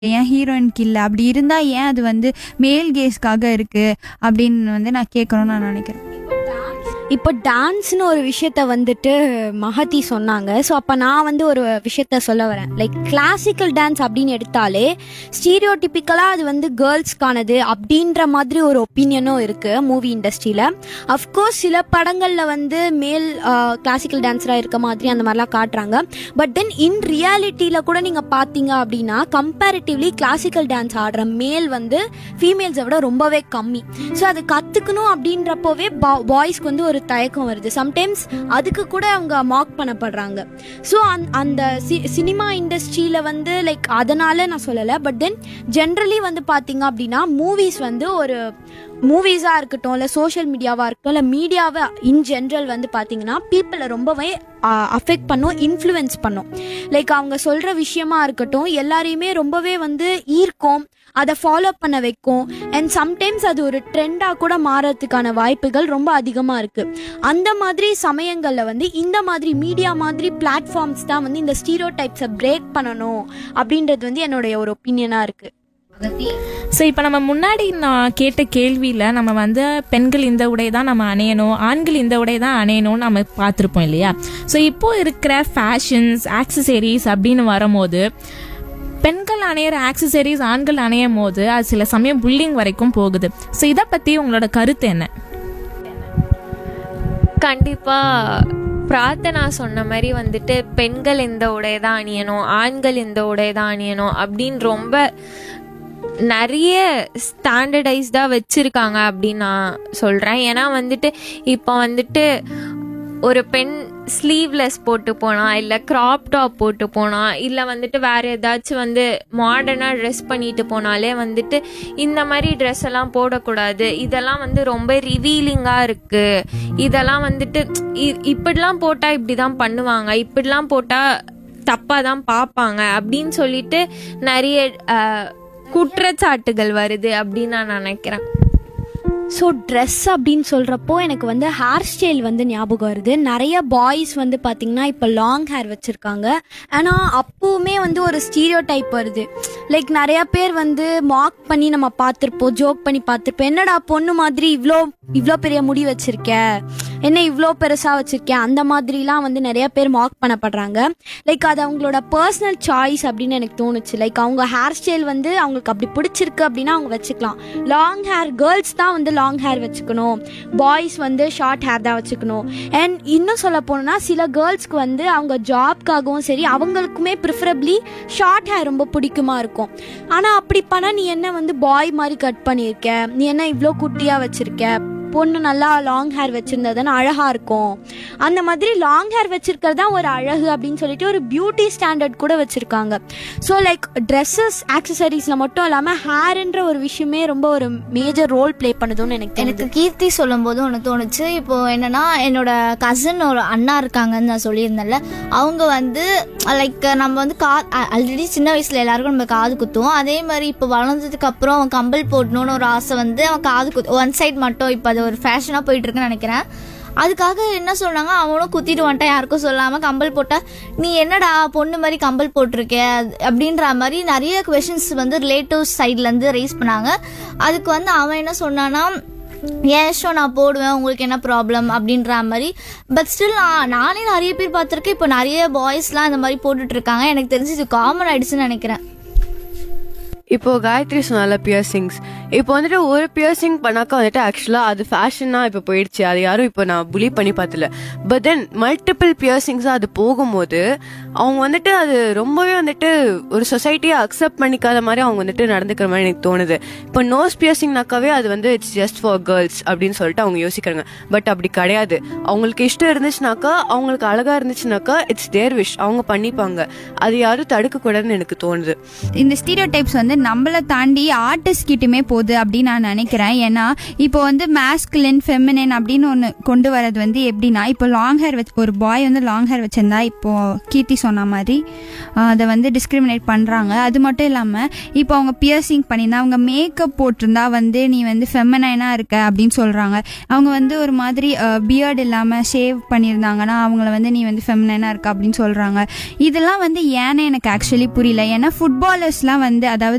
ஏன் ஹீரோயினுக்கு இல்லை அப்படி இருந்தால் ஏன் அது வந்து மேல் கேஸ்க்காக இருக்குது அப்படின்னு வந்து நான் கேட்கணும்னு நான் நினைக்கிறேன் இப்போ டான்ஸ்னு ஒரு விஷயத்த வந்துட்டு மகதி சொன்னாங்க ஸோ அப்போ நான் வந்து ஒரு விஷயத்த சொல்ல வரேன் லைக் கிளாசிக்கல் டான்ஸ் அப்படின்னு எடுத்தாலே ஸ்டீரியோ டிப்பிக்கலாக அது வந்து கேர்ள்ஸ்க்கானது அப்படின்ற மாதிரி ஒரு ஒப்பீனியனும் இருக்குது மூவி இண்டஸ்ட்ரியில் அஃப்கோர்ஸ் சில படங்களில் வந்து மேல் கிளாசிக்கல் டான்ஸராக இருக்க மாதிரி அந்த மாதிரிலாம் காட்டுறாங்க பட் தென் இன் ரியாலிட்டியில் கூட நீங்கள் பார்த்தீங்க அப்படின்னா கம்பேரிட்டிவ்லி கிளாசிக்கல் டான்ஸ் ஆடுற மேல் வந்து ஃபீமேல்ஸை விட ரொம்பவே கம்மி ஸோ அது கற்றுக்கணும் அப்படின்றப்போவே பாய்ஸ்க்கு வந்து ஒரு தயக்கம் வருது சம்டைம்ஸ் அதுக்கு கூட அவங்க மார்க் பண்ணப்படுறாங்க ஸோ அந் அந்த சி சினிமா இண்டஸ்ட்ரியில் வந்து லைக் அதனால நான் சொல்லலை பட் தென் ஜென்ரலி வந்து பார்த்தீங்க அப்படின்னா மூவிஸ் வந்து ஒரு மூவிஸாக இருக்கட்டும் இல்லை சோஷியல் மீடியாவாக இருக்கட்டும் இல்லை மீடியாவை இன் ஜென்ரல் வந்து பார்த்தீங்கன்னா பீப்புளை ரொம்பவே அஃபெக்ட் பண்ணும் இன்ஃப்ளூயன்ஸ் பண்ணும் லைக் அவங்க சொல்கிற விஷயமா இருக்கட்டும் எல்லாரையுமே ரொம்பவே வந்து ஈர்க்கும் அதை ஃபாலோ பண்ண வைக்கும் அண்ட் சம்டைம்ஸ் அது ஒரு ட்ரெண்டாக கூட மாறதுக்கான வாய்ப்புகள் ரொம்ப அதிகமாக இருக்குது அந்த மாதிரி சமயங்களில் வந்து இந்த மாதிரி மீடியா மாதிரி பிளாட்ஃபார்ம்ஸ் தான் வந்து இந்த ஸ்டீரியோ டைப்ஸை பிரேக் பண்ணணும் அப்படின்றது வந்து என்னுடைய ஒரு ஒப்பீனியனாக இருக்குது ஸோ இப்போ நம்ம முன்னாடி நான் கேட்ட கேள்வியில் நம்ம வந்து பெண்கள் இந்த உடை தான் நம்ம அணியணும் ஆண்கள் இந்த உடை தான் அணியணும்னு நம்ம பார்த்துருப்போம் இல்லையா ஸோ இப்போ இருக்கிற ஃபேஷன்ஸ் ஆக்சசரிஸ் அப்படின்னு வரும்போது பெண்கள் அணையிற ஆக்சசரிஸ் ஆண்கள் அணையும் போது அது சில சமயம் புல்லிங் வரைக்கும் போகுது ஸோ இதை பற்றி உங்களோட கருத்து என்ன கண்டிப்பா பிரார்த்தனா சொன்ன மாதிரி வந்துட்டு பெண்கள் இந்த உடை தான் அணியணும் ஆண்கள் இந்த உடை தான் அணியணும் அப்படின்னு ரொம்ப நிறைய ஸ்டாண்டர்டைஸ்டாக வச்சுருக்காங்க அப்படின்னு நான் சொல்கிறேன் ஏன்னா வந்துட்டு இப்போ வந்துட்டு ஒரு பெண் ஸ்லீவ்லெஸ் போட்டு போனா இல்லை க்ராப் டாப் போட்டு போனா இல்லை வந்துட்டு வேற ஏதாச்சும் வந்து மாடர்னாக ட்ரெஸ் பண்ணிட்டு போனாலே வந்துட்டு இந்த மாதிரி ட்ரெஸ் எல்லாம் போடக்கூடாது இதெல்லாம் வந்து ரொம்ப ரிவீலிங்காக இருக்கு இதெல்லாம் வந்துட்டு இ- இப்படிலாம் போட்டால் இப்படி தான் பண்ணுவாங்க இப்படிலாம் போட்டால் தப்பாக தான் பார்ப்பாங்க அப்படின்னு சொல்லிட்டு நிறைய அஹ், குற்றச்சாட்டுகள் வருது அப்படின்னு நான் நினைக்கிறேன் ஸோ ட்ரெஸ் அப்படின்னு சொல்கிறப்போ எனக்கு வந்து ஹேர் ஸ்டைல் வந்து ஞாபகம் வருது நிறைய பாய்ஸ் வந்து பார்த்திங்கன்னா இப்போ லாங் ஹேர் வச்சுருக்காங்க ஆனால் அப்போவுமே வந்து ஒரு ஸ்டீரியோ டைப் வருது லைக் நிறைய பேர் வந்து மார்க் பண்ணி நம்ம பார்த்துருப்போம் ஜோக் பண்ணி பார்த்துருப்போம் என்னடா பொண்ணு மாதிரி இவ்வளோ இவ்வளோ பெரிய முடி வச்சிருக்க என்ன இவ்வளோ பெருசாக வச்சிருக்க அந்த மாதிரிலாம் வந்து நிறைய பேர் மார்க் பண்ணப்படுறாங்க லைக் அது அவங்களோட பர்சனல் சாய்ஸ் அப்படின்னு எனக்கு தோணுச்சு லைக் அவங்க ஹேர் ஸ்டைல் வந்து அவங்களுக்கு அப்படி பிடிச்சிருக்கு அப்படின்னா அவங்க வச்சுக்கலாம் லாங் ஹேர் கேர்ள்ஸ் தான் வந்து லாங் ஹேர் வச்சுக்கணும் பாய்ஸ் வந்து ஷார்ட் ஹேர் தான் வச்சுக்கணும் அண்ட் இன்னும் சொல்ல போனோம்னா சில கேர்ள்ஸ்க்கு வந்து அவங்க ஜாப்க்காகவும் சரி அவங்களுக்குமே ப்ரிஃபரபிளி ஷார்ட் ஹேர் ரொம்ப பிடிக்குமா இருக்கும் ஆனால் அப்படி பண்ணால் நீ என்ன வந்து பாய் மாதிரி கட் பண்ணியிருக்க நீ என்ன இவ்வளோ குட்டியாக வச்சிருக்க பொண்ணு நல்லா லாங் ஹேர் வச்சிருந்ததுன்னு அழகா இருக்கும் அந்த மாதிரி லாங் ஹேர் வச்சிருக்கிறது தான் ஒரு அழகு அப்படின்னு சொல்லிட்டு ஒரு பியூட்டி ஸ்டாண்டர்ட் கூட வச்சிருக்காங்க ஸோ லைக் ட்ரெஸ்ஸஸ் ஆக்சசரிஸில் மட்டும் இல்லாமல் ஹேர்ன்ற ஒரு விஷயமே ரொம்ப ஒரு மேஜர் ரோல் ப்ளே பண்ணுதுன்னு எனக்கு எனக்கு தோணுது கீர்த்தி சொல்லும் போது ஒன்று தோணுச்சு இப்போ என்னன்னா என்னோட கசின் ஒரு அண்ணா இருக்காங்கன்னு நான் சொல்லியிருந்தேன்ல அவங்க வந்து லைக் நம்ம வந்து கா ஆல்ரெடி சின்ன வயசுல எல்லாருக்கும் நம்ம காது குத்துவோம் அதே மாதிரி இப்போ வளர்ந்ததுக்கு அப்புறம் அவன் கம்பல் போடணும்னு ஒரு ஆசை வந்து அவன் காது குத்து ஒன் சைடு மட்டும் இப்போ அது ஒரு ஃபேஷனாக போயிட்டு இருக்குன்னு நினைக்கிறேன் அதுக்காக என்ன சொன்னாங்க அவனும் குத்திட்டு வந்துட்டான் யாருக்கும் சொல்லாம கம்பல் போட்டா நீ என்னடா பொண்ணு மாதிரி கம்பல் போட்டிருக்க அது- அப்படின்ற மாதிரி நிறைய கொஷின்ஸ் வந்து ரிலேட்டிவ்ஸ் சைட்ல இருந்து ரைஸ் பண்ணாங்க அதுக்கு வந்து அவன் என்ன சொன்னான்னா ஏன் ஷோ நான் போடுவேன் உங்களுக்கு என்ன ப்ராப்ளம் அப்படின்ற மாதிரி பட் ஸ்டில் நான் நானே நிறைய பேர் பார்த்துருக்கேன் இப்போ நிறைய பாய்ஸ்லாம் இந்த மாதிரி போட்டுட்டு இருக்காங்க எனக்கு தெரிஞ்சு இது காமன் ஆயிடுச்சுன்னு நினைக்கிறேன் இப்போ காயத்ரி சொன்னால பியர்சிங்ஸ் இப்போ வந்துட்டு ஒரு பியர்சிங் பண்ணாக்க வந்துட்டு ஆக்சுவலாக அது ஃபேஷனா இப்போ போயிடுச்சு அது யாரும் இப்போ நான் புலி பண்ணி பார்த்தல பட் தென் மல்டிபிள் பியர்சிங்ஸாக அது போகும்போது அவங்க வந்துட்டு அது ரொம்பவே வந்துட்டு ஒரு சொசைட்டியை அக்செப்ட் பண்ணிக்காத மாதிரி அவங்க வந்துட்டு நடந்துக்கிற மாதிரி எனக்கு தோணுது இப்போ நோஸ் பியர்சிங்னாக்காவே அது வந்து இட்ஸ் ஜஸ்ட் ஃபார் கேர்ள்ஸ் அப்படின்னு சொல்லிட்டு அவங்க யோசிக்கிறாங்க பட் அப்படி கிடையாது அவங்களுக்கு இஷ்டம் இருந்துச்சுனாக்கா அவங்களுக்கு அழகா இருந்துச்சுனாக்கா இட்ஸ் தேர் விஷ் அவங்க பண்ணிப்பாங்க அது யாரும் தடுக்கக்கூடாதுன்னு எனக்கு தோணுது இந்த ஸ்டீரியோ டைப்ஸ் வந்து நம்மளை தாண்டி ஆர்டிஸ்ட் கிட்டயுமே போகுது அப்படின்னு நான் நினைக்கிறேன் ஏன்னா இப்போ வந்து மேஸ்குலின் ஃபெமினின் அப்படின்னு ஒன்று கொண்டு வரது வந்து எப்படின்னா இப்போ லாங் ஹேர் வச்சு ஒரு பாய் வந்து லாங் ஹேர் வச்சிருந்தா இப்போ கீர்த்தி சொன்ன மாதிரி ஆஹ், அதை வந்து டிஸ்கிரிமினேட் பண்ணுறாங்க அது மட்டும் இல்லாமல் இப்போ அவங்க பியர்சிங் பண்ணியிருந்தா அவங்க மேக்கப் போட்டிருந்தா வந்து நீ வந்து ஃபெமனைனாக இருக்க அப்படின்னு சொல்கிறாங்க அவங்க வந்து ஒரு மாதிரி பியர்ட் இல்லாமல் ஷேவ் பண்ணியிருந்தாங்கன்னா அவங்கள வந்து நீ வந்து ஃபெமனைனாக இருக்க அப்படின்னு சொல்கிறாங்க இதெல்லாம் வந்து ஏன்னு எனக்கு ஆக்சுவலி புரியல ஏன்னா ஃபுட்பாலர்ஸ்லாம் வந்து அதாவது